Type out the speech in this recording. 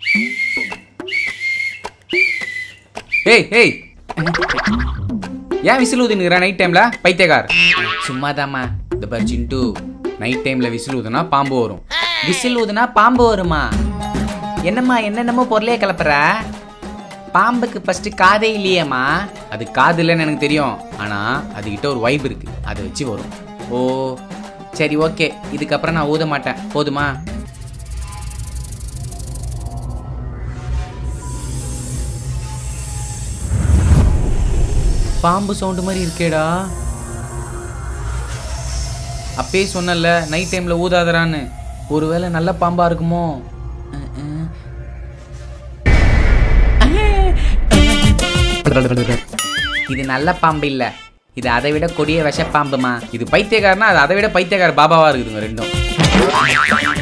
ஏய் ஏய் ஏன் விசில் ஊதுனுக்குற நைட் டைம்ல பைத்தியக்கார் சும்மாதாம்மா இந்த பாரு சிண்டு நைட் டைம்ல விசில் ஊதுனா பாம்பு வரும் விசில் ஊதுனா பாம்பு வருமா என்னம்மா என்னென்னமோ பொருளே கிளப்புற பாம்புக்கு ஃபர்ஸ்ட் காதே இல்லையேம்மா அது காது இல்லைன்னு எனக்கு தெரியும் ஆனா அதுகிட்ட ஒரு வைப் இருக்கு அதை வச்சு வரும் ஓ சரி ஓகே இதுக்கப்புறம் நான் ஊத மாட்டேன் போதுமா பாம்பு சவுண்டு மாதிரி இருக்கேடா அப்பயே சொன்னல நைட் டைம்ல ஊதாதரான்னு ஒருவேளை நல்ல பாம்பா இருக்குமோ அஹ், அஹ். இது நல்ல பாம்பு இல்ல இது அதை விட கொடிய விஷ பாம்புமா இது பைத்தியக்காரனா அது அதை விட பைத்தியக்கார பாபாவா இருக்குதுங்க ரெண்டும்